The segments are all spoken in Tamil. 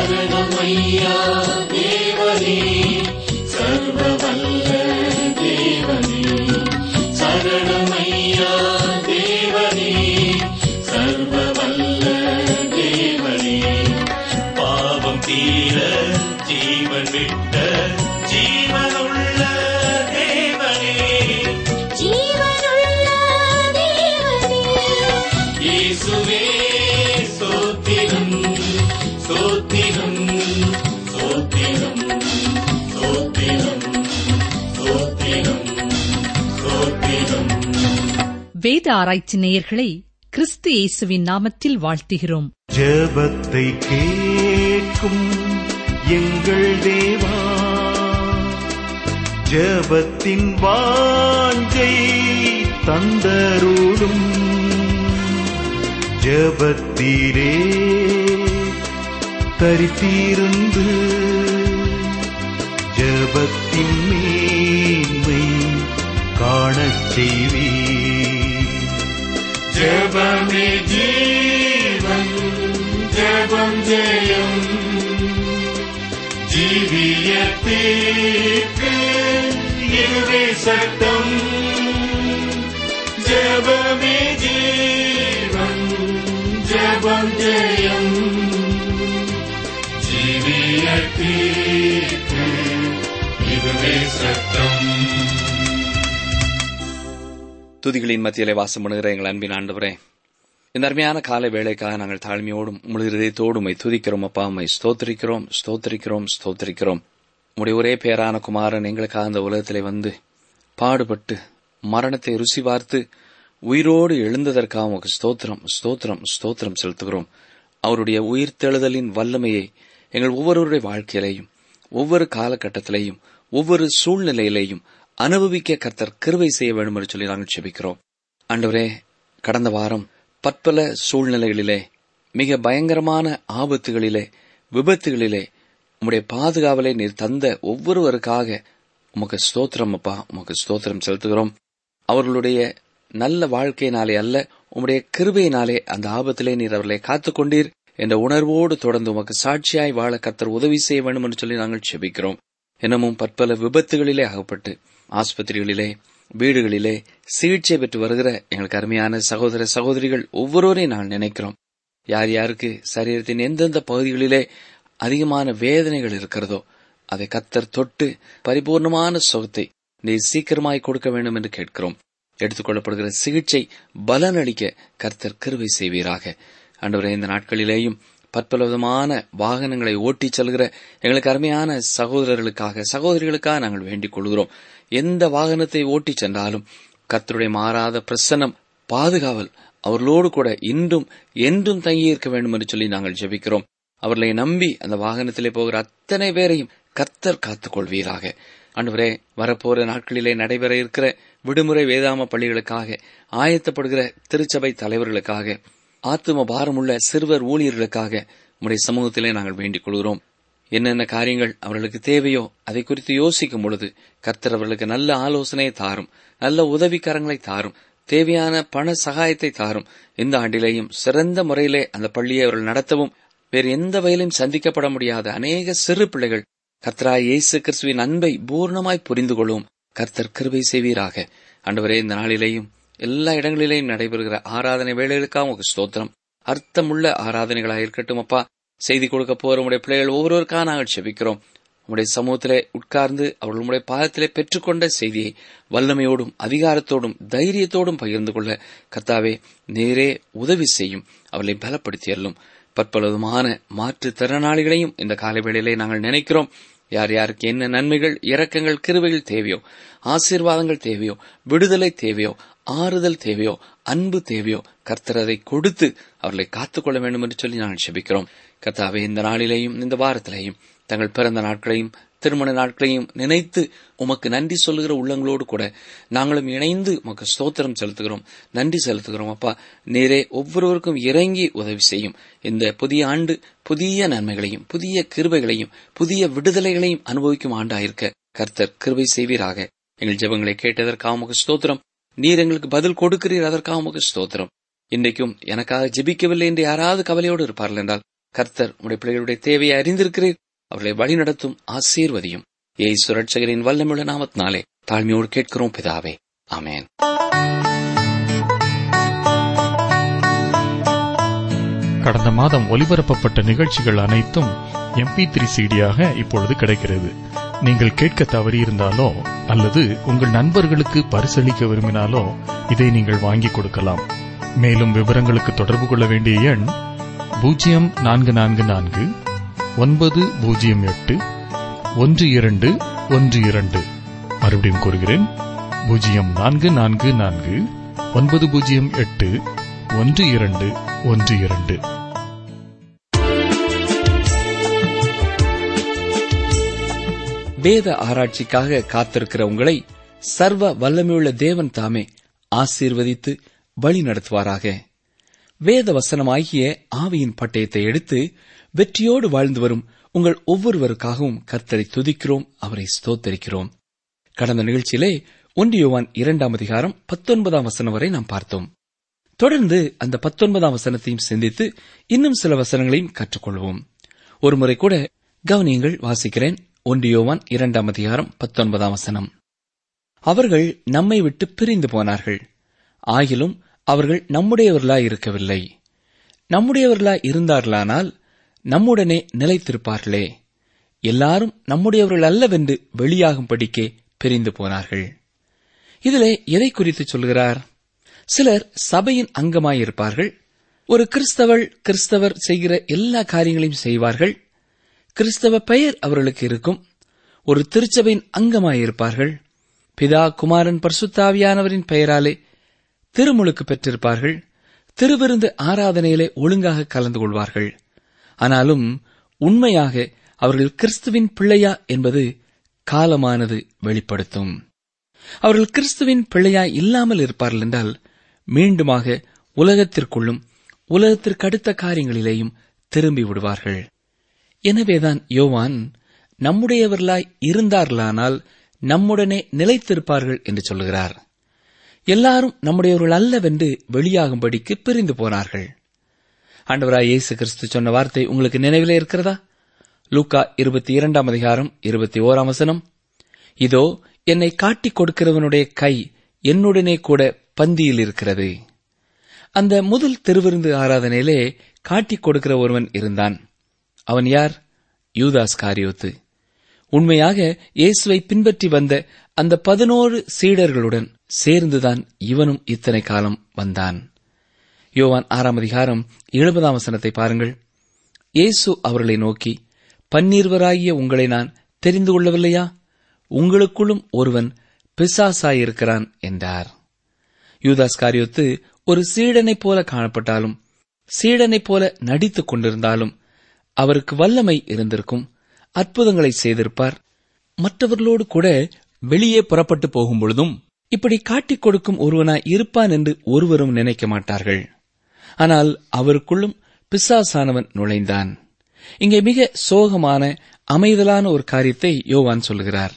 சரணமையா தேவனே சர்வவல்ல தேவனே சரணமையா தேவனே சர்வவல்ல தேவனே பாவம் தீர ஜீவன் விட்ட ஜீவனுள்ள தேவனே ஜீவனுள்ள தேவனே இயேசுவே ஸ்தோத்திரம் ஸ்தோத்திரம் ஸ்தோத்திரம் ஸ்தோத்திரம் ஸ்தோத்திரம் ஸ்தோத்திரம் வேத ஆராய்ச்சி நேயர்களை கிறிஸ்து இயேசுவின் நாமத்தில் வாழ்த்துகிறோம் ஜெபத்தை கேட்கும் எங்கள் தேவா ஜெபத்தின் வாஞ்சை தந்தருடும் ஜெபத்திலே தரித்திருந்து ஜெபத்தின் மேன்மை காணச் செய்வீர் ஜபமே ஜீவன் ஜபம் ஜெயம் ஜீவியத்தீர்க்கு இதுவே சட்டம் ஜபமே ஜீவன் ஜபம் ஜெயம் ஜீவியத்தீர்க்கு இதுவே சட்டம் துதிகளின் மத்தியிலே வாசம் பண்ணுகிற எங்கள் அன்பின் ஆண்டவரே இந்த அருமையான காலை வேலைக்காக நாங்கள் தாழ்மையோடும் முழு இதயத்தோடும் உம்மை துதிக்கிறோம் அப்பா உம்மை ஸ்தோத்திரிக்கிறோம் ஸ்தோத்திரிக்கிறோம் ஸ்தோத்திரிக்கிறோம் உம்முடைய ஒரே பேரான குமாரன் எங்களுக்காக அந்த உலகத்திலே வந்து பாடுபட்டு மரணத்தை ருசி பார்த்து உயிரோடு எழுந்ததற்காக உமக்கு ஸ்தோத்திரம் ஸ்தோத்திரம் ஸ்தோத்திரம் செலுத்துகிறோம் அவருடைய உயிர்த்தெழுதலின் வல்லமையை எங்கள் ஒவ்வொருவருடைய வாழ்க்கையிலேயும் ஒவ்வொரு காலகட்டத்திலேயும் ஒவ்வொரு சூழ்நிலையிலேயும் அனுபவிக்க கர்த்தர் கிருபை செய்ய வேண்டும் என்று சொல்லி நாங்கள் செபிக்கிறோம் ஆண்டவரே கடந்த வாரம் பற்பல சூழ்நிலைகளிலே மிக பயங்கரமான ஆபத்துகளிலே விபத்துகளிலே உம்முடைய பாதுகாவலை நீர் தந்த ஒவ்வொருவருக்காக உமக்கு ஸ்தோத்திரம் அப்பா உமக்கு ஸ்தோத்திரம் செலுத்துகிறோம் அவர்களுடைய நல்ல வாழ்க்கையினாலே அல்ல உம்முடைய கிருபையினாலே அந்த ஆபத்திலே நீர் அவர்களை காத்துக்கொண்டீர் என்ற உணர்வோடு தொடர்ந்து உமக்கு சாட்சியாய் வாழ கர்த்தர் உதவி செய்ய வேண்டும் என்று சொல்லி நாங்கள் செபிக்கிறோம் இன்னமும் பற்பல விபத்துகளிலே அகப்பட்டு ஆஸ்பத்திரிகளிலே வீடுகளிலே சிகிச்சை பெற்று வருகிற எங்களுக்கு அருமையான சகோதர சகோதரிகள் ஒவ்வொருவரையும் நான் நினைக்கிறோம் யார் யாருக்கு சரீரத்தின் எந்தெந்த பகுதிகளிலே அதிகமான வேதனைகள் இருக்கிறதோ அதை கத்தர் தொட்டு பரிபூர்ணமான சுகத்தை நீ சீக்கிரமாய் கொடுக்க வேண்டும் என்று கேட்கிறோம் எடுத்துக்கொள்ளப்படுகிற சிகிச்சை பலனளிக்க கர்த்தர் கிருபை செய்வீராக ஆண்டவரே இந்த நாட்களிலேயும் பற்பல விதமான வாகனங்களை ஓட்டிச் செல்கிற எங்களுக்கு அருமையான சகோதரர்களுக்காக சகோதரிகளுக்காக நாங்கள் வேண்டிக் கொள்கிறோம் எந்த வாகனத்தை ஓட்டிச் சென்றாலும் கர்த்தருடைய மாறாத பிரசன்னம் பாதுகாவல் அவர்களோடு கூட இன்றும் என்றும் தங்கியிருக்க வேண்டும் என்று சொல்லி நாங்கள் ஜெபிக்கிறோம் அவர்களை நம்பி அந்த வாகனத்திலே போகிற அத்தனை பேரையும் கர்த்தர் காத்துக் கொள்வீராக ஆண்டவரே வரப்போற நாட்களிலே நடைபெற இருக்கிற விடுமுறை வேதாம பள்ளிகளுக்காக ஆயத்தப்படுகிற திருச்சபை தலைவர்களுக்காக ஆத்தும பாரமுள்ள சிறுவர் ஊழியர்களுக்காக உம்முடைய சமூகத்திலே நாங்கள் வேண்டிக் கொள்கிறோம் என்னென்ன காரியங்கள் அவர்களுக்கு தேவையோ அதை குறித்து யோசிக்கும் பொழுது கர்த்தர் அவர்களுக்கு நல்ல ஆலோசனையை தாரும் நல்ல உதவிக்கரங்களை தாரும் தேவையான பண சகாயத்தை தாரும் இந்த ஆண்டிலேயும் சிறந்த முறையிலே அந்த பள்ளியை அவர்கள் நடத்தவும் வேறு எந்த வகையிலும் சந்திக்கப்பட முடியாத அநேக சிறு பிள்ளைகள் கர்த்தராய் இயேசு கிறிஸ்துவின் அன்பை பூர்ணமாய் புரிந்து கொள்ளும் கர்த்தர் கிருபை செய்வீராக ஆண்டவரே இந்த நாளிலேயும் எல்லா இடங்களிலேயும் நடைபெறுகிற ஆராதனை வேலைகளுக்காக உங்களுக்கு ஸ்தோத்திரம் அர்த்தமுள்ள ஆராதனைகளாக இருக்கட்டும் அப்பா செய்தி கொடுக்க போற உடைய பிள்ளைகள் ஒவ்வொருவருக்காக நாங்கள் செபிக்கிறோம் உம்முடைய சமூகத்திலே உட்கார்ந்து அவர்கள் உம்முடைய பாதத்திலே பெற்றுக்கொண்ட செய்தியை வல்லமையோடும் அதிகாரத்தோடும் தைரியத்தோடும் பகிர்ந்து கொள்ள கர்த்தாவே நேரே உதவி செய்யும் அவர்களை பலப்படுத்தி அள்ளும் பற்பலவிதமான மாற்றுத் திறனாளிகளையும் இந்த காலை வேளையிலே நாங்கள் நினைக்கிறோம் யார் யாருக்கு என்ன நன்மைகள் இரக்கங்கள் கிருவைகள் தேவையோ ஆசீர்வாதங்கள் தேவையோ விடுதலை தேவையோ ஆறுதல் தேவையோ அன்பு தேவையோ கர்த்தர் அதை கொடுத்து அவர்களை காத்துக்கொள்ள வேண்டும் என்று சொல்லி நாங்கள் செபிக்கிறோம் கர்த்தாவே இந்த நாளிலேயும் இந்த வாரத்திலேயும் தங்கள் பிறந்த நாட்களையும் திருமண நாட்களையும் நினைத்து உமக்கு நன்றி சொல்லுகிற உள்ளங்களோடு கூட நாங்களும் இணைந்து உமக்கு ஸ்தோத்திரம் செலுத்துகிறோம் நன்றி செலுத்துகிறோம் அப்பா நேரே ஒவ்வொருவருக்கும் இறங்கி உதவி செய்யும் இந்த புதிய ஆண்டு புதிய நன்மைகளையும் புதிய கிருபைகளையும் புதிய விடுதலைகளையும் அனுபவிக்கும் ஆண்டாயிருக்க கர்த்தர் கிருபை செய்வீராக எங்கள் ஜெபங்களை கேட்டதற்காக உமக்கு ஸ்தோத்திரம் நீர் எங்களுக்கு பதில் கொடுக்கிறீர் அதற்காக உமக்கு ஸ்தோத்திரம் இன்றைக்கும் எனக்காக ஜெபிக்கவில்லை என்று யாராவது கவலையோடு இருப்பார்கள் என்றால் கர்த்தர் உடைய பிள்ளைகளுடைய தேவையை அறிந்திருக்கிறீர் அவர்களை வழிநடத்தும் ஆசீர்வதியும் ஏய் சுரட்சகரின் வல்லமுள்ள நாமத்தினாலே தாழ்மையோடு கேட்கிறோம் பிதாவே ஆமென் கடந்த மாதம் ஒலிபரப்பப்பட்ட நிகழ்ச்சிகள் அனைத்தும் எம்பி த்ரீ சிடியாக இப்பொழுது கிடைக்கிறது நீங்கள் கேட்க தவறியிருந்தாலோ அல்லது உங்கள் நண்பர்களுக்கு பரிசளிக்க விரும்பினாலோ இதை நீங்கள் வாங்கிக் கொடுக்கலாம் மேலும் விவரங்களுக்கு தொடர்பு கொள்ள வேண்டிய எண் பூஜ்ஜியம் நான்கு நான்கு நான்கு ஒன்பது பூஜ்ஜியம் எட்டு ஒன்று இரண்டு ஒன்று இரண்டு மறுபடியும் கூறுகிறேன் பூஜ்ஜியம் நான்கு நான்கு நான்கு ஒன்பது பூஜ்ஜியம் எட்டு ஒன்று இரண்டு ஒன்று இரண்டு வேத ஆராய்ச்சிக்காக காத்திருக்கிற உங்களை சர்வ வல்லமையுள்ள தேவன் தாமே ஆசீர்வதித்து வழி நடத்துவாராக வேத வசனமாகிய ஆவியின் பட்டயத்தை எடுத்து வெற்றியோடு வாழ்ந்து வரும் உங்கள் ஒவ்வொருவருக்காகவும் கர்த்தரை துதிக்கிறோம் அவரை ஸ்தோத்தரிக்கிறோம் கடந்த நிகழ்ச்சியிலே ஒன்றியோவான் இரண்டாம் அதிகாரம் பத்தொன்பதாம் வசனம் வரை நாம் பார்த்தோம் தொடர்ந்து அந்த பத்தொன்பதாம் வசனத்தையும் சிந்தித்து இன்னும் சில வசனங்களையும் கற்றுக்கொள்வோம் ஒருமுறை கூட கவனியங்கள் வாசிக்கிறேன் ஒன்றியோவான் இரண்டாம் அதிகாரம் பத்தொன்பதாம் வசனம் அவர்கள் நம்மை விட்டு பிரிந்து போனார்கள் ஆகிலும் அவர்கள் நம்முடையவர்களாய் இருக்கவில்லை நம்முடையவர்களாய் இருந்தார்களானால் நம்முடனே நிலைத்திருப்பார்களே எல்லாரும் நம்முடையவர்கள் அல்லவென்று வெளியாகும்படிக்கே பிரிந்து போனார்கள் இதிலே எதை குறித்து சொல்கிறார் சிலர் சபையின் அங்கமாயிருப்பார்கள் ஒரு கிறிஸ்தவள் கிறிஸ்தவர் செய்கிற எல்லா காரியங்களையும் செய்வார்கள் கிறிஸ்தவ பெயர் அவர்களுக்கு இருக்கும் ஒரு திருச்சபையின் அங்கமாயிருப்பார்கள் பிதா குமாரன் பரிசுத்தாவியானவரின் பெயராலே திருமுழுக்கு பெற்றிருப்பார்கள் திருவிருந்து ஆராதனையிலே ஒழுங்காக கலந்து கொள்வார்கள் ஆனாலும் உண்மையாக அவர்கள் கிறிஸ்துவின் பிள்ளையா என்பது காலமானது வெளிப்படுத்தும் அவர்கள் கிறிஸ்துவின் பிள்ளையாய் இல்லாமல் இருப்பார்கள் என்றால் மீண்டுமாக உலகத்திற்குள்ளும் உலகத்திற்கு அடுத்த காரியங்களிலேயும் திரும்பி விடுவார்கள் எனவேதான் யோவான் நம்முடையவர்களாய் இருந்தார்களானால் நம்முடனே நிலைத்திருப்பார்கள் என்று சொல்கிறார் எல்லாரும் நம்முடையவர்கள் அல்லவென்று வெளியாகும்படிக்கு பிரிந்து போனார்கள் ஆண்டவராய் இயேசு கிறிஸ்து சொன்ன வார்த்தை உங்களுக்கு நினைவிலே இருக்கிறதா லூக்கா இருபத்தி இரண்டாம் அதிகாரம் இருபத்தி ஓராம் வசனம் இதோ என்னை காட்டிக் கொடுக்கிறவனுடைய கை என்னுடனே கூட பந்தியில் இருக்கிறது அந்த முதல் திருவிருந்து ஆராதனையிலே காட்டிக் கொடுக்கிற ஒருவன் இருந்தான் அவன் யார் யூதாஸ் காரியோத்து உண்மையாக இயேசுவை பின்பற்றி வந்த அந்த பதினோரு சீடர்களுடன் சேர்ந்துதான் இவனும் இத்தனை காலம் வந்தான் யோவான் ஆறாம் அதிகாரம் எழுபதாம் வசனத்தை பாருங்கள் இயேசு அவர்களை நோக்கி பன்னீர்வராகிய உங்களை நான் தெரிந்து கொள்ளவில்லையா உங்களுக்குள்ளும் ஒருவன் பிசாசாயிருக்கிறான் என்றார் யூதாஸ் காரியோத்து ஒரு சீடனைப் போல காணப்பட்டாலும் சீடனைப் போல நடித்துக் கொண்டிருந்தாலும் அவருக்கு வல்லமை இருந்திருக்கும் அற்புதங்களை செய்திருப்பார் மற்றவர்களோடு கூட வெளியே புறப்பட்டு போகும் பொழுதும் இப்படி காட்டிக் கொடுக்கும் ஒருவனாய் இருப்பான் என்று ஒருவரும் நினைக்க மாட்டார்கள் ஆனால் அவருக்குள்ளும் பிசாசானவன் நுழைந்தான் இங்கே மிக சோகமான அமைதலான ஒரு காரியத்தை யோவான் சொல்லுகிறார்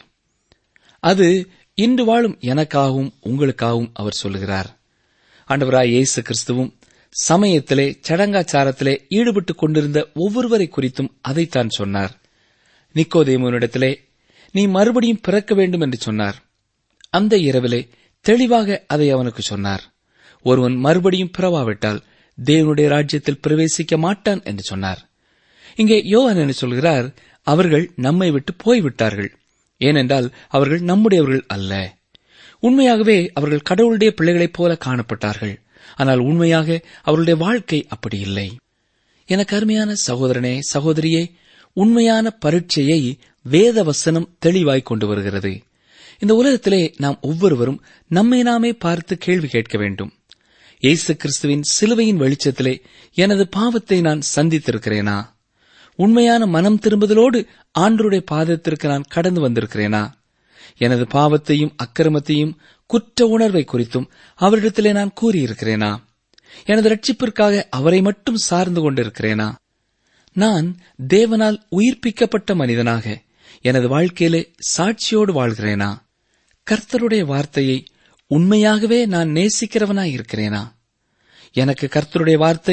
அது இன்று வாழும் எனக்காகவும் உங்களுக்காகவும் அவர் சொல்லுகிறார் ஆண்டவராய் இயேசு கிறிஸ்துவும் சமயத்திலே சடங்காச்சாரத்திலே ஈடுபட்டுக் கொண்டிருந்த ஒவ்வொருவரை குறித்தும் அதைத்தான் சொன்னார் நிக்கோதேமனிடத்திலே நீ மறுபடியும் பிறக்க வேண்டும் என்று சொன்னார் அந்த இரவிலே தெளிவாக அதை அவனுக்கு சொன்னார் ஒருவன் மறுபடியும் பிறவாவிட்டால் தேவனுடைய ராஜ்யத்தில் பிரவேசிக்க மாட்டான் என்று சொன்னார் இங்கே யோவான் என்ன சொல்கிறார் அவர்கள் நம்மை விட்டு போய்விட்டார்கள் ஏனென்றால் அவர்கள் நம்முடையவர்கள் அல்ல உண்மையாகவே அவர்கள் கடவுளுடைய பிள்ளைகளைப் போல காணப்பட்டார்கள் ஆனால் உண்மையாக அவர்களுடைய வாழ்க்கை அப்படி இல்லை எனக்கு அருமையான சகோதரனே சகோதரியே உண்மையான பரீட்சையை வேத வசனம் தெளிவாய் கொண்டு வருகிறது இந்த உலகத்திலே நாம் ஒவ்வொருவரும் நம்மை நாமே பார்த்து கேள்வி கேட்க வேண்டும் இயேசு கிறிஸ்துவின் சிலுவையின் வெளிச்சத்திலே எனது பாவத்தை நான் சந்தித்திருக்கிறேனா உண்மையான மனம் திரும்புதலோடு ஆண்டருடைய பாதத்திற்கு நான் கடந்து வந்திருக்கிறேனா எனது பாவத்தையும் அக்கிரமத்தையும் குற்ற உணர்வை குறித்தும் அவரிடத்திலே நான் கூறியிருக்கிறேனா எனது ரட்சிப்பிற்காக அவரை மட்டும் சார்ந்து கொண்டிருக்கிறேனா நான் தேவனால் உயிர்ப்பிக்கப்பட்ட மனிதனாக எனது வாழ்க்கையிலே சாட்சியோடு வாழ்கிறேனா கர்த்தருடைய வார்த்தையை உண்மையாகவே நான் நேசிக்கிறவனாய் இருக்கிறேனா எனக்கு கர்த்தருடைய வார்த்தை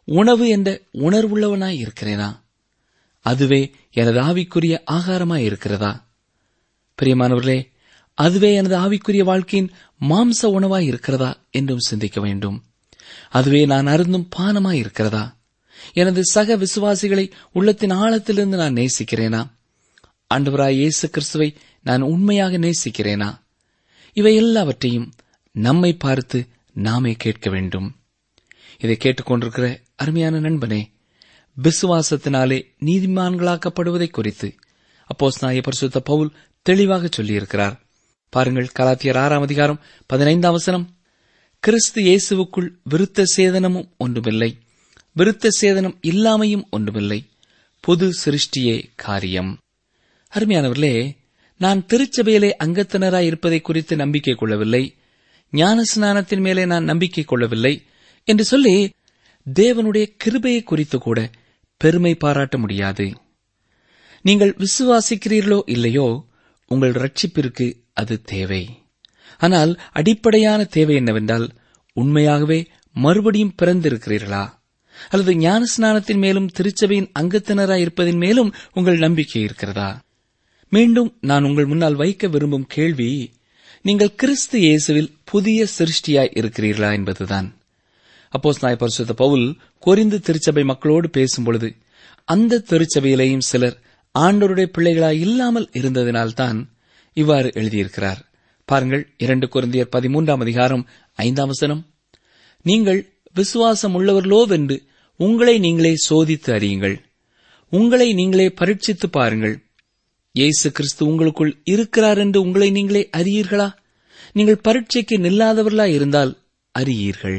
உணவு என்ற உணர்வுள்ளவனாய் இருக்கிறேனா அதுவே எனது ஆவிக்குரிய ஆகாரமாய் இருக்கிறதா பிரியமானவர்களே அதுவே எனது ஆவிக்குரிய வாழ்க்கையின் மாம்ச உணவாய் இருக்கிறதா என்றும் சிந்திக்க வேண்டும் அதுவே நான் அருந்தும் பானமாய் இருக்கிறதா எனது சக விசுவாசிகளை உள்ளத்தின் ஆழத்திலிருந்து நான் நேசிக்கிறேனா ஆண்டவராய் இயேசு கிறிஸ்துவை நான் உண்மையாக நேசிக்கிறேனா இவை எல்லாவற்றையும் நம்மை பார்த்து நாமே கேட்க வேண்டும் இதை கேட்டுக்கொண்டிருக்கிற அருமையான நண்பனே விசுவாசத்தினாலே நீதிமான்களாக்கப்படுவதை குறித்து அப்போஸ் நாய பரிசுத்த பவுல் தெளிவாக சொல்லியிருக்கிறார் பாருங்கள் கலாத்தியர் ஆறாம் அதிகாரம் பதினைந்தாம் வசனம் கிறிஸ்து இயேசுவுக்குள் விருத்த சேதனமும் ஒன்றுமில்லை விருத்த சேதனம் இல்லாமையும் ஒன்றுமில்லை புது சிருஷ்டியே காரியம் அருமையானவர்களே நான் திருச்சபையிலே அங்கத்தினராய் இருப்பதை குறித்து நம்பிக்கை கொள்ளவில்லை ஞான ஸ்நானத்தின் மேலே நான் நம்பிக்கை கொள்ளவில்லை என்று சொல்லி தேவனுடைய கிருபையை குறித்து கூட பெருமை பாராட்ட முடியாது நீங்கள் விசுவாசிக்கிறீர்களோ இல்லையோ உங்கள் ரட்சிப்பிற்கு அது தேவை ஆனால் அடிப்படையான தேவை என்னவென்றால் உண்மையாகவே மறுபடியும் பிறந்திருக்கிறீர்களா அல்லது ஞான ஸ்நானத்தின் மேலும் திருச்சபையின் அங்கத்தினராய் இருப்பதின் மேலும் உங்கள் நம்பிக்கை இருக்கிறதா மீண்டும் நான் உங்கள் முன்னால் வைக்க விரும்பும் கேள்வி நீங்கள் கிறிஸ்து இயேசுவில் புதிய சிருஷ்டியாய் இருக்கிறீர்களா என்பதுதான் அப்போஸ் நாய் பரிசுத்த பவுல் கொரிந்து திருச்சபை மக்களோடு பேசும்பொழுது அந்த திருச்சபையிலேயும் சிலர் ஆண்டோருடைய பிள்ளைகளாய் இல்லாமல் இருந்ததினால்தான் இவ்வாறு எழுதியிருக்கிறார் பாருங்கள் இரண்டு குருந்தியர் பதிமூன்றாம் அதிகாரம் ஐந்தாம் வசனம் நீங்கள் விசுவாசம் உள்ளவர்களோவென்று உங்களை நீங்களே சோதித்து அறியுங்கள் உங்களை நீங்களே பரீட்சித்து பாருங்கள் இயேசு கிறிஸ்து உங்களுக்குள் இருக்கிறார் என்று உங்களை நீங்களே அறியீர்களா நீங்கள் பரீட்சைக்கு நில்லாதவர்களா இருந்தால் அறியீர்கள்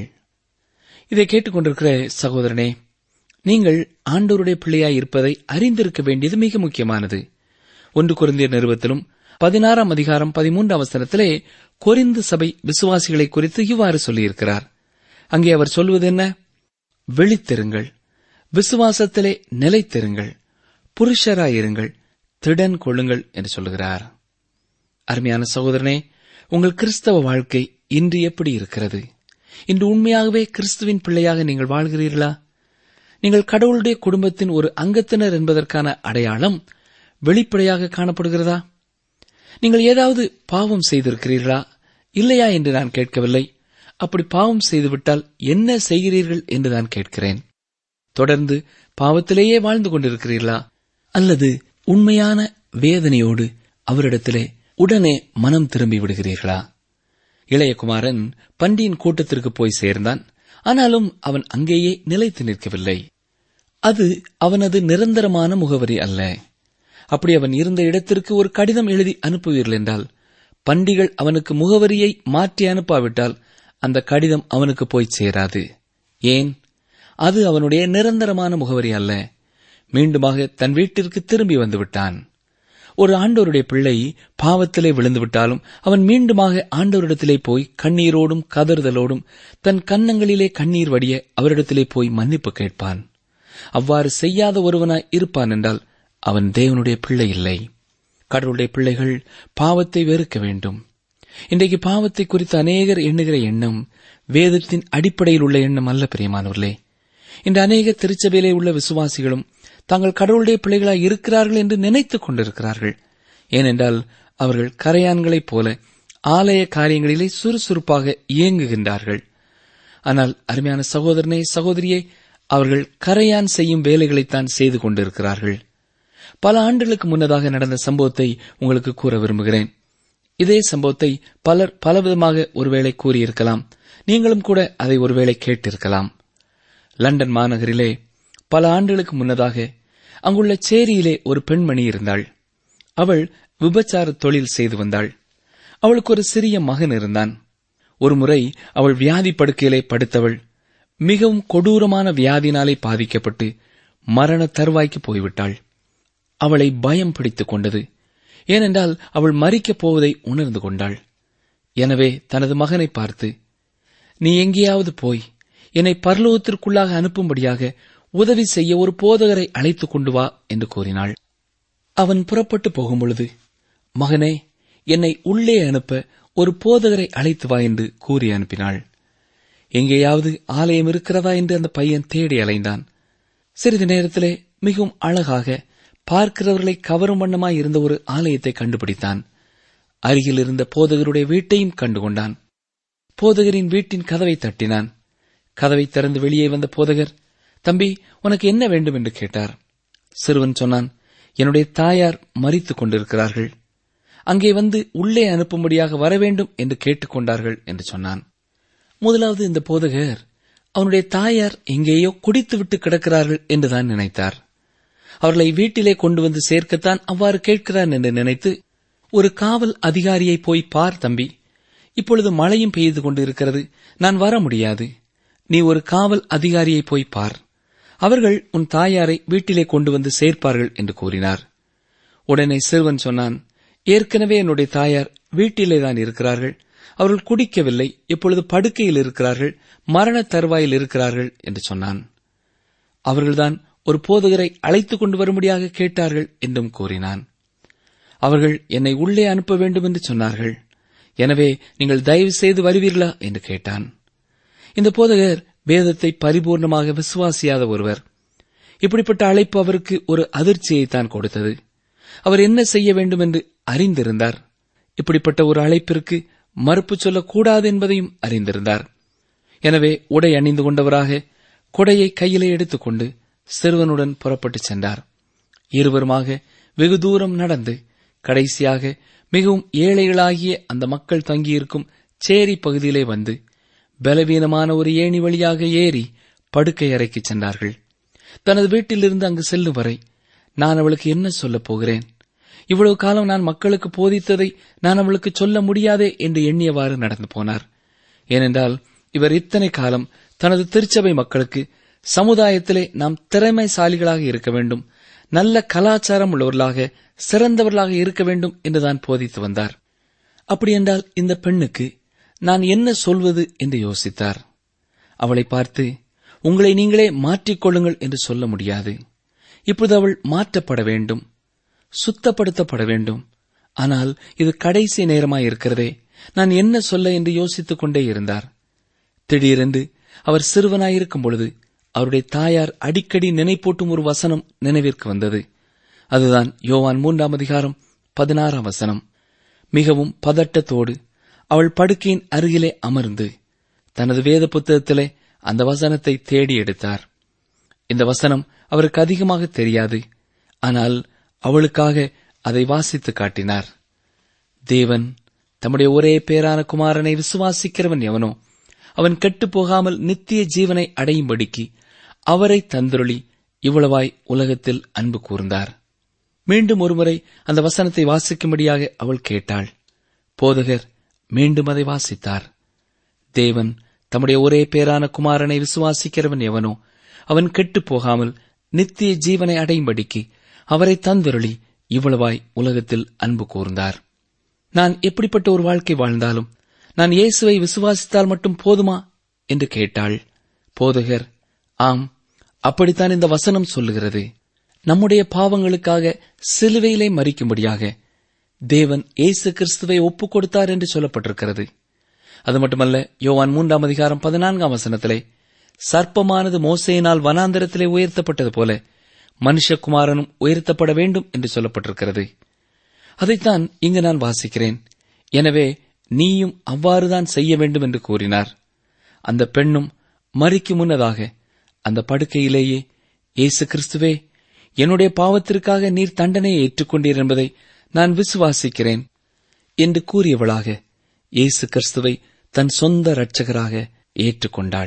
இதை கேட்டுக்கொண்டிருக்கிற சகோதரனே நீங்கள் ஆண்டோருடைய பிள்ளையாய் இருப்பதை அறிந்திருக்க வேண்டியது மிக முக்கியமானது ஒன்று குருந்திய நிறுவத்திலும் பதினாறாம் அதிகாரம் பதிமூன்றாம் அவசரத்திலே கொரிந்து சபை விசுவாசிகளை குறித்து இவ்வாறு சொல்லியிருக்கிறார் அங்கே அவர் சொல்வது என்ன விழித்திருங்கள் விசுவாசத்திலே நிலைத்திருங்கள் புருஷராயிருங்கள் திடன் கொள்ளுங்கள் என்று சொல்லுகிறார் அருமையான சகோதரனே உங்கள் கிறிஸ்தவ வாழ்க்கை இன்று எப்படி இருக்கிறது இன்று உண்மையாகவே கிறிஸ்துவின் பிள்ளையாக நீங்கள் வாழ்கிறீர்களா நீங்கள் கடவுளுடைய குடும்பத்தின் ஒரு அங்கத்தினர் என்பதற்கான அடையாளம் வெளிப்படையாக காணப்படுகிறதா நீங்கள் ஏதாவது பாவம் செய்திருக்கிறீர்களா இல்லையா என்று நான் கேட்கவில்லை அப்படி பாவம் செய்துவிட்டால் என்ன செய்கிறீர்கள் என்று நான் கேட்கிறேன் தொடர்ந்து பாவத்திலேயே வாழ்ந்து கொண்டிருக்கிறீர்களா அல்லது உண்மையான வேதனையோடு அவரிடத்திலே உடனே மனம் திரும்பி விடுகிறீர்களா இளையகுமாரன் பண்டியின் கூட்டத்திற்கு போய் சேர்ந்தான் ஆனாலும் அவன் அங்கேயே நிலைத்து நிற்கவில்லை அது அவனது நிரந்தரமான முகவரி அல்ல அப்படி அவன் இருந்த இடத்திற்கு ஒரு கடிதம் எழுதி அனுப்புவீர்கள் என்றால் பண்டிகள் அவனுக்கு முகவரியை மாற்றி அனுப்பாவிட்டால் அந்த கடிதம் அவனுக்கு போய் சேராது ஏன் அது அவனுடைய நிரந்தரமான முகவரி அல்ல மீண்டுமாக தன் வீட்டிற்கு திரும்பி வந்து விட்டான் ஒரு ஆண்டோருடைய பிள்ளை பாவத்திலே விழுந்துவிட்டாலும் அவன் மீண்டுமாக ஆண்டவரிடத்திலே போய் கண்ணீரோடும் கதறுதலோடும் தன் கன்னங்களிலே கண்ணீர் வடிய அவரிடத்திலே போய் மன்னிப்பு கேட்பான் அவ்வாறு செய்யாத ஒருவனாய் இருப்பான் என்றால் அவன் தேவனுடைய பிள்ளை இல்லை கடவுளுடைய பிள்ளைகள் பாவத்தை வெறுக்க வேண்டும் இன்றைக்கு பாவத்தை குறித்து அநேகர் எண்ணுகிற எண்ணம் வேதத்தின் அடிப்படையில் உள்ள எண்ணம் அல்ல பிரியமானவர்களே இன்று அநேக திருச்சபையிலே உள்ள விசுவாசிகளும் தாங்கள் கடவுளுடைய பிள்ளைகளாய் இருக்கிறார்கள் என்று நினைத்துக் கொண்டிருக்கிறார்கள் ஏனென்றால் அவர்கள் கரையான்களைப் போல ஆலய காரியங்களிலே சுறுசுறுப்பாக இயங்குகின்றார்கள் ஆனால் அருமையான சகோதரனே சகோதரியே அவர்கள் கரையான் செய்யும் வேலைகளைத்தான் செய்து கொண்டிருக்கிறார்கள் பல ஆண்டுகளுக்கு முன்னதாக நடந்த சம்பவத்தை உங்களுக்கு கூற விரும்புகிறேன் இதே சம்பவத்தை பலர் பலவிதமாக ஒருவேளை கூறியிருக்கலாம் நீங்களும் கூட அதை ஒருவேளை கேட்டிருக்கலாம் லண்டன் மாநகரிலே பல ஆண்டுகளுக்கு முன்னதாக அங்குள்ள சேரியிலே ஒரு பெண்மணி இருந்தாள் அவள் விபச்சார தொழில் செய்து வந்தாள் அவளுக்கு ஒரு சிறிய மகன் இருந்தான் ஒருமுறை அவள் வியாதி படுக்கையிலே படுத்தவள் மிகவும் கொடூரமான வியாதினாலே பாதிக்கப்பட்டு மரண தருவாய்க்கு போய்விட்டாள் அவளை பயம் பிடித்துக் கொண்டது ஏனென்றால் அவள் மறிக்கப் போவதை உணர்ந்து கொண்டாள் எனவே தனது மகனை பார்த்து நீ எங்கேயாவது போய் என்னை பரலோகத்திற்குள்ளாக அனுப்பும்படியாக உதவி செய்ய ஒரு போதகரை அழைத்துக் கொண்டு வா என்று கூறினாள் அவன் புறப்பட்டு போகும்பொழுது மகனே என்னை உள்ளே அனுப்ப ஒரு போதகரை அழைத்து வா என்று கூறி அனுப்பினாள் எங்கேயாவது ஆலயம் இருக்கிறதா என்று அந்த பையன் தேடி அலைந்தான் சிறிது நேரத்திலே மிகவும் அழகாக பார்க்கிறவர்களை கவரும் வண்ணமாய் இருந்த ஒரு ஆலயத்தை கண்டுபிடித்தான் அருகில் இருந்த போதகருடைய வீட்டையும் கண்டுகொண்டான் போதகரின் வீட்டின் கதவை தட்டினான் கதவை திறந்து வெளியே வந்த போதகர் தம்பி உனக்கு என்ன வேண்டும் என்று கேட்டார் சிறுவன் சொன்னான் என்னுடைய தாயார் மறித்துக் கொண்டிருக்கிறார்கள் அங்கே வந்து உள்ளே அனுப்பும்படியாக வர வேண்டும் என்று கேட்டுக்கொண்டார்கள் என்று சொன்னான் முதலாவது இந்த போதகர் அவனுடைய தாயார் எங்கேயோ குடித்துவிட்டு கிடக்கிறார்கள் என்றுதான் நினைத்தார் அவர்களை வீட்டிலே கொண்டு வந்து சேர்க்கத்தான் அவ்வாறு கேட்கிறான் என்று நினைத்து ஒரு காவல் அதிகாரியை போய் பார் தம்பி இப்பொழுது மழையும் பெய்து கொண்டிருக்கிறது நான் வர முடியாது நீ ஒரு காவல் அதிகாரியை போய் பார் அவர்கள் உன் தாயாரை வீட்டிலே கொண்டு வந்து சேர்ப்பார்கள் என்று கூறினார் உடனே சிறுவன் சொன்னான் ஏற்கனவே என்னுடைய தாயார் வீட்டிலே தான் இருக்கிறார்கள் அவர்கள் குடிக்கவில்லை இப்பொழுது படுக்கையில் இருக்கிறார்கள் மரண தருவாயில் இருக்கிறார்கள் என்று சொன்னான் அவர்கள்தான் ஒரு போதகரை அழைத்துக் கொண்டு வரும்படியாக கேட்டார்கள் என்றும் கூறினான் அவர்கள் என்னை உள்ளே அனுப்ப வேண்டும் என்று சொன்னார்கள் எனவே நீங்கள் தயவு செய்து வருவீர்களா என்று கேட்டான் இந்த போதகர் வேதத்தை பரிபூர்ணமாக விசுவாசியாத ஒருவர் இப்படிப்பட்ட அழைப்பு அவருக்கு ஒரு அதிர்ச்சியை தான் கொடுத்தது அவர் என்ன செய்ய வேண்டும் என்று அறிந்திருந்தார் இப்படிப்பட்ட ஒரு அழைப்பிற்கு மறுப்பு சொல்லக்கூடாது என்பதையும் அறிந்திருந்தார் எனவே உடை அணிந்து கொண்டவராக கொடையை கையிலே எடுத்துக்கொண்டு சிறுவனுடன் புறப்பட்டுச் சென்றார் இருவருமாக வெகு தூரம் நடந்து கடைசியாக மிகவும் ஏழைகளாகிய அந்த மக்கள் தங்கியிருக்கும் சேரி பகுதியிலே வந்து பலவீனமான ஒரு ஏணி வழியாக ஏறி படுக்கை அறைக்கு சென்றார்கள் தனது வீட்டிலிருந்து அங்கு செல்லும் வரை நான் அவளுக்கு என்ன சொல்லப் போகிறேன் இவ்வளவு காலம் நான் மக்களுக்கு போதித்ததை நான் அவளுக்கு சொல்ல முடியாதே என்று எண்ணியவாறு நடந்து போனார் ஏனென்றால் இவர் இத்தனை காலம் தனது திருச்சபை மக்களுக்கு சமுதாயத்திலே நாம் திறமைசாலிகளாக இருக்க வேண்டும் நல்ல கலாச்சாரம் உள்ளவர்களாக சிறந்தவர்களாக இருக்க வேண்டும் என்றுதான் போதித்து வந்தார் அப்படியென்றால் இந்த பெண்ணுக்கு நான் என்ன சொல்வது என்று யோசித்தார் அவளை பார்த்து உங்களை நீங்களே மாற்றிக்கொள்ளுங்கள் என்று சொல்ல முடியாது இப்பொழுது அவள் மாற்றப்பட வேண்டும் சுத்தப்படுத்தப்பட வேண்டும் ஆனால் இது கடைசி நேரமாயிருக்கிறதே நான் என்ன சொல்ல என்று யோசித்துக் கொண்டே இருந்தார் திடீரென்று அவர் சிறுவனாயிருக்கும் பொழுது அவருடைய தாயார் அடிக்கடி நினைப்பூட்டும் ஒரு வசனம் நினைவிற்கு வந்தது அதுதான் யோவான் மூன்றாம் அதிகாரம் பதினாறாம் வசனம் மிகவும் பதட்டத்தோடு அவள் படுக்கையின் அருகிலே அமர்ந்து தனது வேத புத்தகத்திலே அந்த வசனத்தை தேடி எடுத்தார் இந்த வசனம் அவருக்கு அதிகமாக தெரியாது ஆனால் அவளுக்காக அதை வாசித்து காட்டினார் தேவன் தம்முடைய ஒரே பேரான குமாரனை விசுவாசிக்கிறவன் எவனோ அவன் கெட்டுப் போகாமல் நித்திய ஜீவனை அடையும்படிக்கு அவரை தந்துருளி இவ்வளவாய் உலகத்தில் அன்பு கூர்ந்தார் மீண்டும் ஒருமுறை அந்த வசனத்தை வாசிக்கும்படியாக அவள் கேட்டாள் போதகர் மீண்டும் அதை வாசித்தார் தேவன் தம்முடைய ஒரே பேரான குமாரனை விசுவாசிக்கிறவன் எவனோ அவன் கெட்டுப் போகாமல் நித்திய ஜீவனை அடையும்படிக்கு அவரை தந்துருளி இவ்வளவாய் உலகத்தில் அன்பு கூர்ந்தார் நான் எப்படிப்பட்ட ஒரு வாழ்க்கை வாழ்ந்தாலும் நான் இயேசுவை விசுவாசித்தால் மட்டும் போதுமா என்று கேட்டாள் போதகர் ஆம் அப்படித்தான் இந்த வசனம் சொல்லுகிறது நம்முடைய பாவங்களுக்காக சிலுவையிலே மறிக்கும்படியாக தேவன் இயேசு கிறிஸ்துவை ஒப்புக் கொடுத்தார் என்று சொல்லப்பட்டிருக்கிறது அது மட்டுமல்ல யோவான் மூன்றாம் அதிகாரம் பதினான்காம் வசனத்திலே சர்ப்பமானது மோசையினால் வனாந்தரத்திலே உயர்த்தப்பட்டது போல மனுஷகுமாரனும் உயர்த்தப்பட வேண்டும் என்று சொல்லப்பட்டிருக்கிறது அதைத்தான் இங்கு நான் வாசிக்கிறேன் எனவே நீயும் அவ்வாறுதான் செய்ய வேண்டும் என்று கூறினார் அந்த பெண்ணும் மறிக்கு முன்னதாக அந்த படுக்கையிலேயே இயேசு கிறிஸ்துவே என்னுடைய பாவத்திற்காக நீர் தண்டனையை ஏற்றுக்கொண்டீர் என்பதை நான் விசுவாசிக்கிறேன் என்று கூறியவளாக இயேசு கிறிஸ்துவை தன் சொந்த இரட்சகராக ஏற்றுக்கொண்டாள்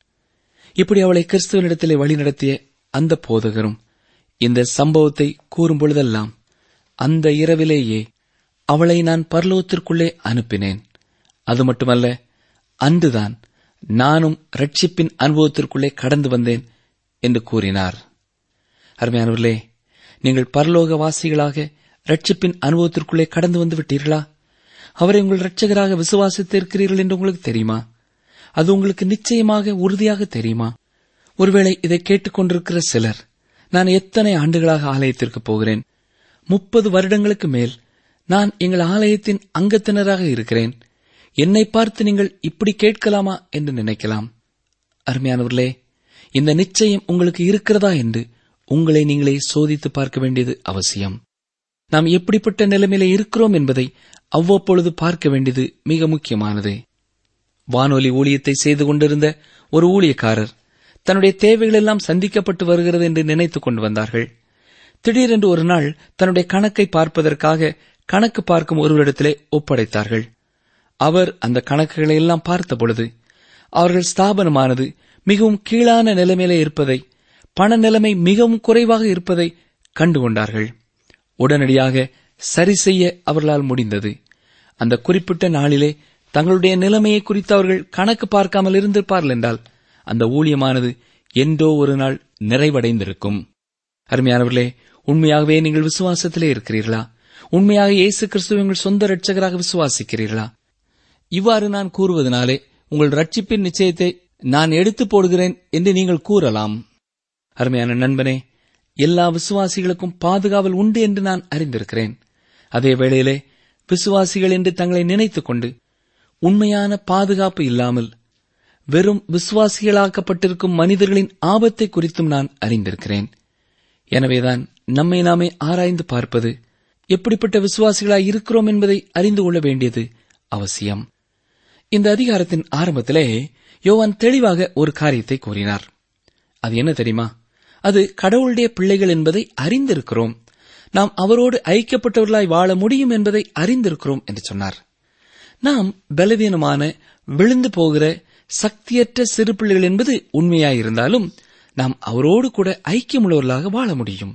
இப்படி அவளை கிறிஸ்துவனிடத்திலே வழிநடத்திய அந்த போதகரும் இந்த சம்பவத்தை கூறும் பொழுதெல்லாம் அந்த இரவிலேயே அவளை நான் பரலோகத்திற்குள்ளே அனுப்பினேன் அது மட்டுமல்ல அன்றுதான் நானும் ரட்சிப்பின் அனுபவத்திற்குள்ளே கடந்து வந்தேன் என்று கூறினார் அருமையானவர்களே நீங்கள் பரலோக வாசிகளாக ரட்சிப்பின் அனுபவத்திற்குள்ளே கடந்து வந்து விட்டீர்களா அவரை உங்கள் இரட்சகராக விசுவாசித்திருக்கிறீர்கள் என்று உங்களுக்கு தெரியுமா அது உங்களுக்கு நிச்சயமாக உறுதியாக தெரியுமா ஒருவேளை இதை கேட்டுக்கொண்டிருக்கிற சிலர் நான் எத்தனை ஆண்டுகளாக ஆலயத்திற்கு போகிறேன் முப்பது வருடங்களுக்கு மேல் நான் எங்கள் ஆலயத்தின் அங்கத்தினராக இருக்கிறேன் என்னை பார்த்து நீங்கள் இப்படி கேட்கலாமா என்று நினைக்கலாம் அருமையானவர்களே இந்த நிச்சயம் உங்களுக்கு இருக்கிறதா என்று உங்களை நீங்களே சோதித்து பார்க்க வேண்டியது அவசியம் நாம் எப்படிப்பட்ட நிலைமையில இருக்கிறோம் என்பதை அவ்வப்பொழுது பார்க்க வேண்டியது மிக முக்கியமானது வானொலி ஊழியத்தை செய்து கொண்டிருந்த ஒரு ஊழியக்காரர் தன்னுடைய தேவைகள் எல்லாம் சந்திக்கப்பட்டு வருகிறது என்று நினைத்துக் கொண்டு வந்தார்கள் திடீரென்று ஒரு நாள் தன்னுடைய கணக்கை பார்ப்பதற்காக கணக்கு பார்க்கும் ஒருவரிடத்திலே ஒப்படைத்தார்கள் அவர் அந்த கணக்குகளை எல்லாம் பார்த்தபொழுது அவர்கள் ஸ்தாபனமானது மிகவும் கீழான நிலைமையிலே இருப்பதை பண நிலைமை மிகவும் குறைவாக இருப்பதை கண்டுகொண்டார்கள் உடனடியாக சரி செய்ய அவர்களால் முடிந்தது அந்த குறிப்பிட்ட நாளிலே தங்களுடைய நிலைமையை குறித்து அவர்கள் கணக்கு பார்க்காமல் இருந்திருப்பார்கள் என்றால் அந்த ஊழியமானது என்றோ ஒரு நாள் நிறைவடைந்திருக்கும் அருமையானவர்களே உண்மையாகவே நீங்கள் விசுவாசத்திலே இருக்கிறீர்களா உண்மையாக இயேசு கிறிஸ்துவ உங்கள் சொந்த இரட்சகராக விசுவாசிக்கிறீர்களா இவ்வாறு நான் கூறுவதனாலே உங்கள் ரட்சிப்பின் நிச்சயத்தை நான் எடுத்து போடுகிறேன் என்று நீங்கள் கூறலாம் அருமையான நண்பனே எல்லா விசுவாசிகளுக்கும் பாதுகாவல் உண்டு என்று நான் அறிந்திருக்கிறேன் அதே வேளையிலே விசுவாசிகள் என்று தங்களை நினைத்துக் கொண்டு உண்மையான பாதுகாப்பு இல்லாமல் வெறும் விசுவாசிகளாக்கப்பட்டிருக்கும் மனிதர்களின் ஆபத்தை குறித்தும் நான் அறிந்திருக்கிறேன் எனவேதான் நம்மை நாமே ஆராய்ந்து பார்ப்பது எப்படிப்பட்ட விசுவாசிகளாய் இருக்கிறோம் என்பதை அறிந்து கொள்ள வேண்டியது அவசியம் இந்த அதிகாரத்தின் ஆரம்பத்திலே யோவான் தெளிவாக ஒரு காரியத்தை கூறினார் அது என்ன தெரியுமா அது கடவுளுடைய பிள்ளைகள் என்பதை அறிந்திருக்கிறோம் நாம் அவரோடு ஐக்கியப்பட்டவர்களாய் வாழ முடியும் என்பதை அறிந்திருக்கிறோம் என்று சொன்னார் நாம் பலவீனமான விழுந்து போகிற சக்தியற்ற சிறு பிள்ளைகள் என்பது உண்மையாயிருந்தாலும் நாம் அவரோடு கூட ஐக்கியமுள்ளவர்களாக வாழ முடியும்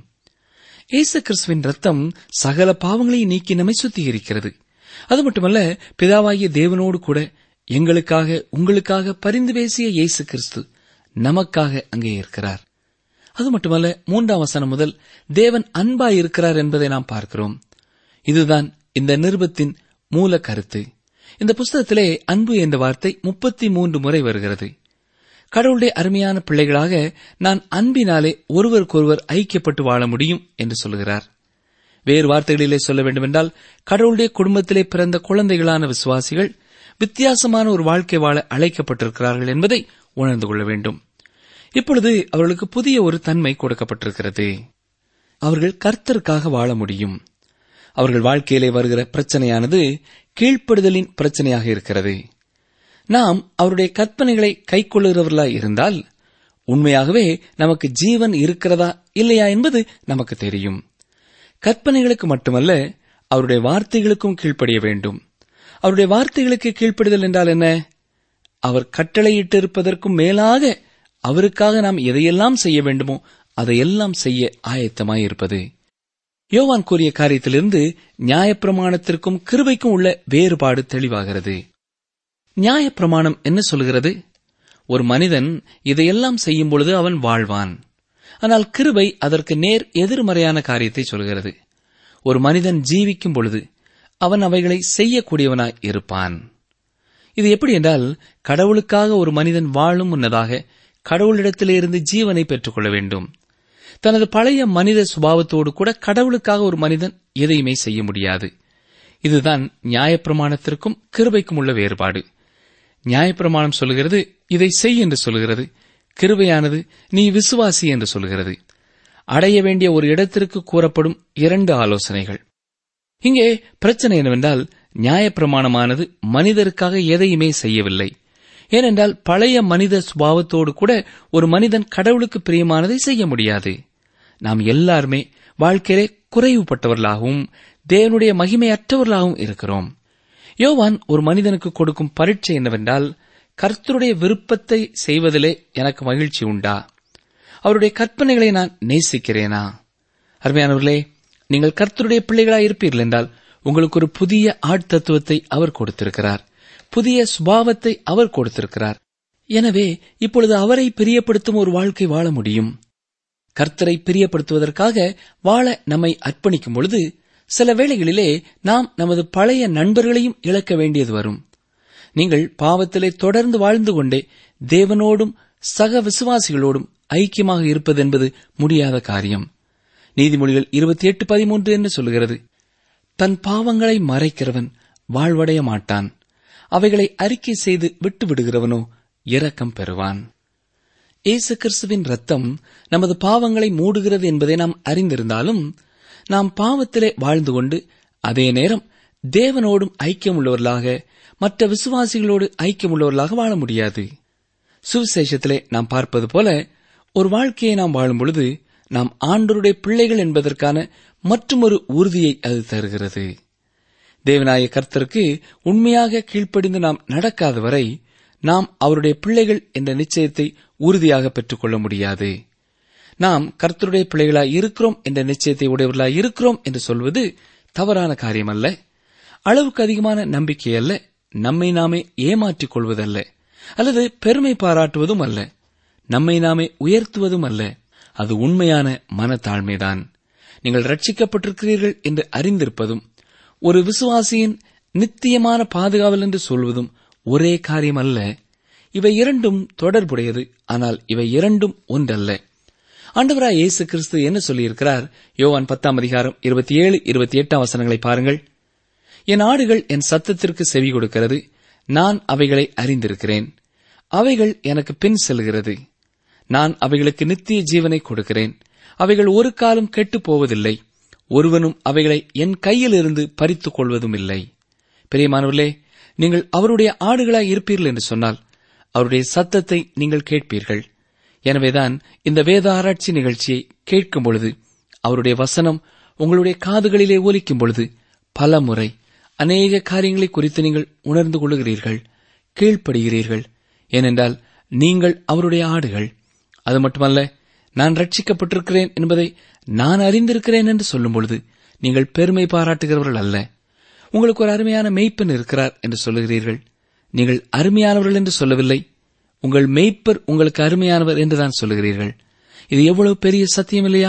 இயேசு கிறிஸ்துவின் ரத்தம் சகல பாவங்களை நீக்கி நம்மை சுத்திகரிக்கிறது அது மட்டுமல்ல பிதாவாகிய தேவனோடு கூட எங்களுக்காக உங்களுக்காக பரிந்து பேசிய இயேசு கிறிஸ்து நமக்காக அங்கே இருக்கிறார் அது மட்டுமல்ல மூன்றாம் வசனம் முதல் தேவன் அன்பாய் இருக்கிறார் என்பதை நாம் பார்க்கிறோம் இதுதான் இந்த நிருபத்தின் மூல கருத்து இந்த புஸ்தகத்திலே அன்பு என்ற வார்த்தை முப்பத்தி மூன்று முறை வருகிறது கடவுளுடைய அருமையான பிள்ளைகளாக நான் அன்பினாலே ஒருவருக்கொருவர் ஐக்கியப்பட்டு வாழ முடியும் என்று சொல்லுகிறார் வேறு வார்த்தைகளிலே சொல்ல வேண்டுமென்றால் கடவுளுடைய குடும்பத்திலே பிறந்த குழந்தைகளான விசுவாசிகள் வித்தியாசமான ஒரு வாழ்க்கை வாழ அழைக்கப்பட்டிருக்கிறார்கள் என்பதை உணர்ந்து கொள்ள வேண்டும் இப்பொழுது அவர்களுக்கு புதிய ஒரு தன்மை கொடுக்கப்பட்டிருக்கிறது அவர்கள் கர்த்தருக்காக வாழ முடியும் அவர்கள் வாழ்க்கையிலே வருகிற பிரச்சனையானது கீழ்ப்படுதலின் பிரச்சனையாக இருக்கிறது நாம் அவருடைய கற்பனைகளை கைக்கொள்ளுகிறவர்களாய் இருந்தால் உண்மையாகவே நமக்கு ஜீவன் இருக்கிறதா இல்லையா என்பது நமக்கு தெரியும் கற்பனைகளுக்கு மட்டுமல்ல அவருடைய வார்த்தைகளுக்கும் கீழ்ப்படிய வேண்டும் அவருடைய வார்த்தைகளுக்கு கீழ்ப்படிதல் என்றால் என்ன அவர் கட்டளையிட்டிருப்பதற்கும் மேலாக அவருக்காக நாம் எதையெல்லாம் செய்ய வேண்டுமோ அதையெல்லாம் செய்ய ஆயத்தமாயிருப்பது யோவான் கூறிய காரியத்திலிருந்து நியாயப்பிரமாணத்திற்கும் கிருபைக்கும் உள்ள வேறுபாடு தெளிவாகிறது நியாயப்பிரமாணம் என்ன சொல்கிறது ஒரு மனிதன் இதையெல்லாம் செய்யும் பொழுது அவன் வாழ்வான் ஆனால் கிருபை அதற்கு நேர் எதிர்மறையான காரியத்தை சொல்கிறது ஒரு மனிதன் ஜீவிக்கும் பொழுது அவன் அவைகளை செய்யக்கூடியவனாய் இருப்பான் இது எப்படி என்றால் கடவுளுக்காக ஒரு மனிதன் வாழும் முன்னதாக கடவுளிடத்திலிருந்து ஜீவனை பெற்றுக்கொள்ள வேண்டும் தனது பழைய மனித சுபாவத்தோடு கூட கடவுளுக்காக ஒரு மனிதன் எதையுமே செய்ய முடியாது இதுதான் நியாயப்பிரமாணத்திற்கும் கிருபைக்கும் உள்ள வேறுபாடு நியாயப்பிரமாணம் சொல்லுகிறது இதை செய் என்று சொல்லுகிறது கிருபையானது நீ விசுவாசி என்று சொல்லுகிறது அடைய வேண்டிய ஒரு இடத்திற்கு கூறப்படும் இரண்டு ஆலோசனைகள் இங்கே பிரச்சனை என்னவென்றால் நியாயப்பிரமாணமானது மனிதருக்காக எதையுமே செய்யவில்லை ஏனென்றால் பழைய மனித சுபாவத்தோடு கூட ஒரு மனிதன் கடவுளுக்கு பிரியமானதை செய்ய முடியாது நாம் எல்லாருமே வாழ்க்கையிலே குறைவுபட்டவர்களாகவும் தேவனுடைய மகிமையற்றவர்களாகவும் இருக்கிறோம் யோவான் ஒரு மனிதனுக்கு கொடுக்கும் பரீட்சை என்னவென்றால் கர்த்தருடைய விருப்பத்தை செய்வதிலே எனக்கு மகிழ்ச்சி உண்டா அவருடைய கற்பனைகளை நான் நேசிக்கிறேனா அருமையானவர்களே நீங்கள் கர்த்தருடைய பிள்ளைகளாய் இருப்பீர்கள் என்றால் உங்களுக்கு ஒரு புதிய ஆட்தத்துவத்தை அவர் கொடுத்திருக்கிறார் புதிய சுபாவத்தை அவர் கொடுத்திருக்கிறார் எனவே இப்பொழுது அவரை பிரியப்படுத்தும் ஒரு வாழ்க்கை வாழ முடியும் கர்த்தரை பிரியப்படுத்துவதற்காக வாழ நம்மை அர்ப்பணிக்கும் பொழுது சில வேளைகளிலே நாம் நமது பழைய நண்பர்களையும் இழக்க வேண்டியது வரும் நீங்கள் பாவத்திலே தொடர்ந்து வாழ்ந்து கொண்டே தேவனோடும் சக விசுவாசிகளோடும் ஐக்கியமாக இருப்பது என்பது முடியாத காரியம் நீதிமொழிகள் இருபத்தி எட்டு பதிமூன்று என்று சொல்கிறது தன் பாவங்களை மறைக்கிறவன் வாழ்வடைய மாட்டான் அவைகளை அறிக்கை செய்து விட்டு விடுகிறவனோ இரக்கம் பெறுவான் இயேசு கிறிஸ்துவின் ரத்தம் நமது பாவங்களை மூடுகிறது என்பதை நாம் அறிந்திருந்தாலும் நாம் பாவத்திலே வாழ்ந்து கொண்டு அதே நேரம் தேவனோடும் ஐக்கியமுள்ளவர்களாக மற்ற விசுவாசிகளோடு ஐக்கியமுள்ளவர்களாக வாழ முடியாது சுவிசேஷத்திலே நாம் பார்ப்பது போல ஒரு வாழ்க்கையை நாம் வாழும் பொழுது நாம் ஆண்டவருடைய பிள்ளைகள் என்பதற்கான மற்றுமொரு உறுதியை அது தருகிறது தேவனாய கர்த்தருக்கு உண்மையாக கீழ்ப்படிந்து நாம் நடக்காத வரை நாம் அவருடைய பிள்ளைகள் என்ற நிச்சயத்தை உறுதியாக பெற்றுக்கொள்ள முடியாது நாம் கர்த்தருடைய பிள்ளைகளாய் இருக்கிறோம் என்ற நிச்சயத்தை உடையவர்களாய் இருக்கிறோம் என்று சொல்வது தவறான காரியம் அல்ல அளவுக்கு அதிகமான நம்பிக்கை அல்ல நம்மை நாமே ஏமாற்றிக் கொள்வதல்ல அல்லது பெருமை பாராட்டுவதும் அல்ல நம்மை நாமே உயர்த்துவதும் அல்ல அது உண்மையான மனத்தாழ்மைதான் நீங்கள் ரட்சிக்கப்பட்டிருக்கிறீர்கள் என்று அறிந்திருப்பதும் ஒரு விசுவாசியின் நித்தியமான பாதுகாவல் என்று சொல்வதும் ஒரே காரியம் அல்ல இவை இரண்டும் தொடர்புடையது ஆனால் இவை இரண்டும் ஒன்றல்ல ஆண்டவராய் இயேசு கிறிஸ்து என்ன சொல்லியிருக்கிறார் யோவான் பத்தாம் அதிகாரம் இருபத்தி ஏழு இருபத்தி எட்டாம் வசனங்களை பாருங்கள் என் ஆடுகள் என் சத்தத்திற்கு செவி கொடுக்கிறது நான் அவைகளை அறிந்திருக்கிறேன் அவைகள் எனக்கு பின் செல்கிறது நான் அவைகளுக்கு நித்திய ஜீவனை கொடுக்கிறேன் அவைகள் ஒரு காலம் கெட்டுப் போவதில்லை ஒருவனும் அவைகளை என் கையிலிருந்து பறித்துக் கொள்வதும் இல்லை பெரியமானவர்களே நீங்கள் அவருடைய ஆடுகளாய் இருப்பீர்கள் என்று சொன்னால் அவருடைய சத்தத்தை நீங்கள் கேட்பீர்கள் எனவேதான் இந்த வேத ஆராய்ச்சி நிகழ்ச்சியை கேட்கும் பொழுது அவருடைய வசனம் உங்களுடைய காதுகளிலே ஒலிக்கும் பொழுது பல முறை அநேக காரியங்களை குறித்து நீங்கள் உணர்ந்து கொள்ளுகிறீர்கள் கீழ்ப்படுகிறீர்கள் ஏனென்றால் நீங்கள் அவருடைய ஆடுகள் அது மட்டுமல்ல நான் ரட்சிக்கப்பட்டிருக்கிறேன் என்பதை நான் அறிந்திருக்கிறேன் என்று சொல்லும் பொழுது நீங்கள் பெருமை பாராட்டுகிறவர்கள் அல்ல உங்களுக்கு ஒரு அருமையான மெய்ப்பன் இருக்கிறார் என்று சொல்லுகிறீர்கள் நீங்கள் அருமையானவர்கள் என்று சொல்லவில்லை உங்கள் மெய்ப்பர் உங்களுக்கு அருமையானவர் என்றுதான் சொல்லுகிறீர்கள் இது எவ்வளவு பெரிய சத்தியம் இல்லையா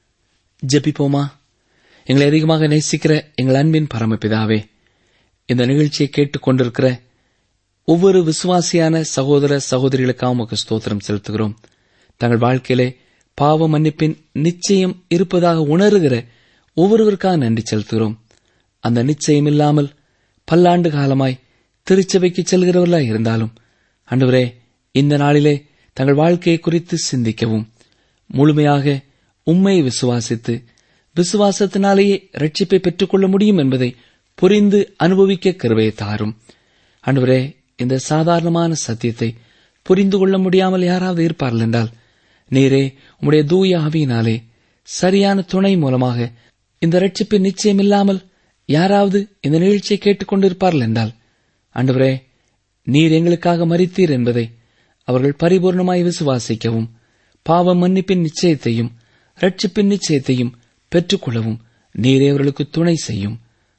ஜெபிப்போமா எங்களை அதிகமாக நேசிக்கிற எங்கள் அன்பின் பரமபிதாவே இந்த நிகழ்ச்சியை கேட்டுக் கொண்டிருக்கிற ஒவ்வொரு விசுவாசியான சகோதர சகோதரிகளுக்காக உமக்கு ஸ்தோத்திரம் செலுத்துகிறோம் தங்கள் வாழ்க்கையிலே பாவ மன்னிப்பின் நிச்சயம் இருப்பதாக உணர்கிற ஒவ்வொருவருக்காக நன்றி செலுத்துகிறோம் அந்த நிச்சயம் இல்லாமல் பல்லாண்டு காலமாய் திருச்சபைக்கு செல்கிறவர்களாய் இருந்தாலும் அன்றுவரே இந்த நாளிலே தங்கள் வாழ்க்கையை குறித்து சிந்திக்கவும் முழுமையாக உண்மை விசுவாசித்து விசுவாசத்தினாலேயே ரட்சிப்பை பெற்றுக்கொள்ள முடியும் என்பதை புரிந்து அனுபவிக்க கருவையை தாரும் அன்றுவரே இந்த சாதாரணமான சத்தியத்தை புரிந்து கொள்ள முடியாமல் யாராவது இருப்பார்கள் என்றால் நீரே உம்முடைய தூய ஆவியினாலே சரியான துணை மூலமாக இந்த ரட்சிப்பின் நிச்சயம் இல்லாமல் யாராவது இந்த நிகழ்ச்சியை கேட்டுக்கொண்டிருப்பார்கள் என்றால் அன்றுவரே நீர் எங்களுக்காக மறித்தீர் என்பதை அவர்கள் பரிபூர்ணமாய் விசுவாசிக்கவும் பாவ மன்னிப்பின் நிச்சயத்தையும் ரட்சிப்பின் நிச்சயத்தையும் பெற்றுக்கொள்ளவும் நீரே அவர்களுக்கு துணை செய்யும்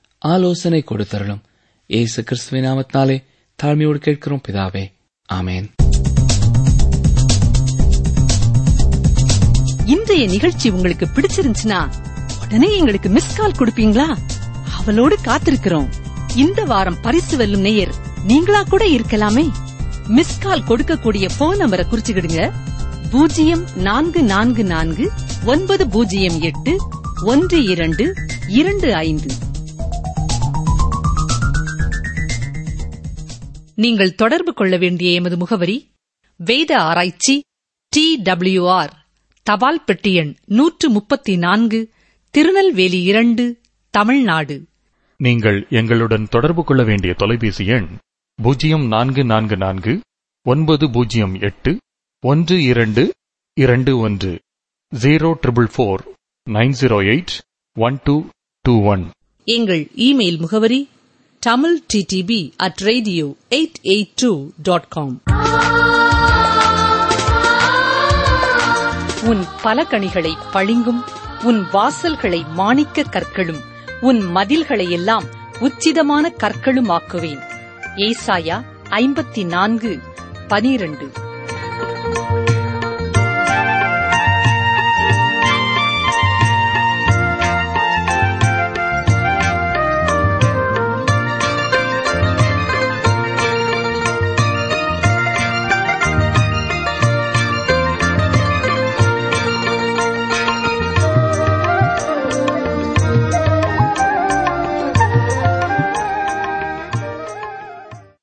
ஆலோசனை கொடுத்தருளும் ஏசு கிறிஸ்துவின் நாமத்தினாலே தாழ்மையோடு கேட்கிறோம் பிதாவே ஆமேன் இன்றைய நிகழ்ச்சி உங்களுக்கு பிடிச்சிருந்துச்சுன்னா உடனே எங்களுக்கு மிஸ் கால் கொடுப்பீங்களா அவளோடு காத்திருக்கிறோம் இந்த வாரம் பரிசு வெல்லும் நேயர் நீங்களா கூட இருக்கலாமே மிஸ் கால் கொடுக்கக்கூடிய போன் நம்பரை குறிச்சுக்கிடுங்க பூஜ்ஜியம் நான்கு நான்கு நான்கு ஒன்பது பூஜ்ஜியம் எட்டு ஒன்று இரண்டு இரண்டு ஐந்து நீங்கள் தொடர்பு கொள்ள வேண்டிய எமது முகவரி வேத ஆராய்ச்சி டி டபிள்யூஆர் தபால் பெட்டி எண் நூற்று முப்பத்தி நான்கு திருநெல்வேலி இரண்டு தமிழ்நாடு நீங்கள் எங்களுடன் தொடர்பு கொள்ள வேண்டிய தொலைபேசி எண் பூஜ்ஜியம் நான்கு நான்கு நான்கு ஒன்பது பூஜ்ஜியம் எட்டு ஒன்று இரண்டு இரண்டு ஒன்று zero triple four nine zero eight one two two one எங்கள் இமெயில் முகவரி Tamil DTP at radio eight eight two dot com உன் பலகணிகளை பளிங்கும் உன் வாசல்களை மாணிக்க கற்களும் உன் மதில்களை எல்லாம் உச்சிதமான கற்களுமாக்குவேன் ஏசாயா ஐம்பத்தி நான்கு பனிரண்டு